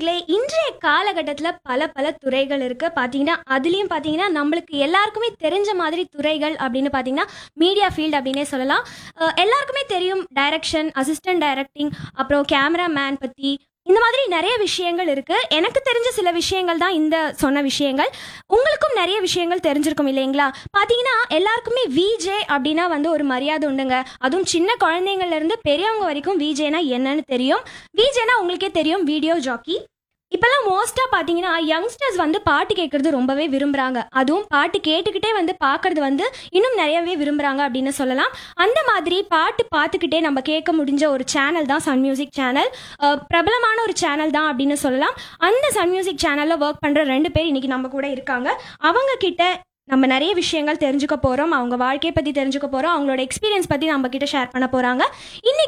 நேர்களே இன்றைய காலகட்டத்தில் பல பல துறைகள் இருக்கு பார்த்தீங்கன்னா அதுலேயும் பார்த்தீங்கன்னா நம்மளுக்கு எல்லாருக்குமே தெரிஞ்ச மாதிரி துறைகள் அப்படின்னு பார்த்தீங்கன்னா மீடியா ஃபீல்டு அப்படின்னே சொல்லலாம் அஹ் எல்லாருக்குமே தெரியும் டைரக்ஷன் அசிஸ்டன்ட் டைரக்டிங் அப்புறம் கேமராமேன் பற்றி இந்த மாதிரி நிறைய விஷயங்கள் இருக்கு எனக்கு தெரிஞ்ச சில விஷயங்கள் தான் இந்த சொன்ன விஷயங்கள் உங்களுக்கும் நிறைய விஷயங்கள் தெரிஞ்சிருக்கும் இல்லைங்களா பார்த்தீங்கன்னா எல்லாருக்குமே விஜே அப்படின்னா வந்து ஒரு மரியாதை உண்டுங்க அதுவும் சின்ன குழந்தைங்கள்ல இருந்து பெரியவங்க வரைக்கும் விஜேனா என்னன்னு தெரியும் விஜேனா உங்களுக்கே தெரியும் வீடியோ ஜாக்கி இப்போல்லாம் மோஸ்ட்டாக பார்த்தீங்கன்னா யங்ஸ்டர்ஸ் வந்து பாட்டு கேட்குறது ரொம்பவே விரும்புகிறாங்க அதுவும் பாட்டு கேட்டுக்கிட்டே வந்து பார்க்கறது வந்து இன்னும் நிறையவே விரும்புகிறாங்க அப்படின்னு சொல்லலாம் அந்த மாதிரி பாட்டு பார்த்துக்கிட்டே நம்ம கேட்க முடிஞ்ச ஒரு சேனல் தான் சன் மியூசிக் சேனல் பிரபலமான ஒரு சேனல் தான் அப்படின்னு சொல்லலாம் அந்த சன் மியூசிக் சேனலில் ஒர்க் பண்ணுற ரெண்டு பேர் இன்னைக்கு நம்ம கூட இருக்காங்க அவங்க கிட்ட நம்ம நிறைய விஷயங்கள் தெரிஞ்சுக்க போகிறோம் அவங்க வாழ்க்கையை பற்றி தெரிஞ்சுக்க போகிறோம் அவங்களோட எக்ஸ்பீரியன்ஸ் பற்றி நம்ம கிட்ட ஷேர் பண்ண போகிறாங்க இன்னைக்கு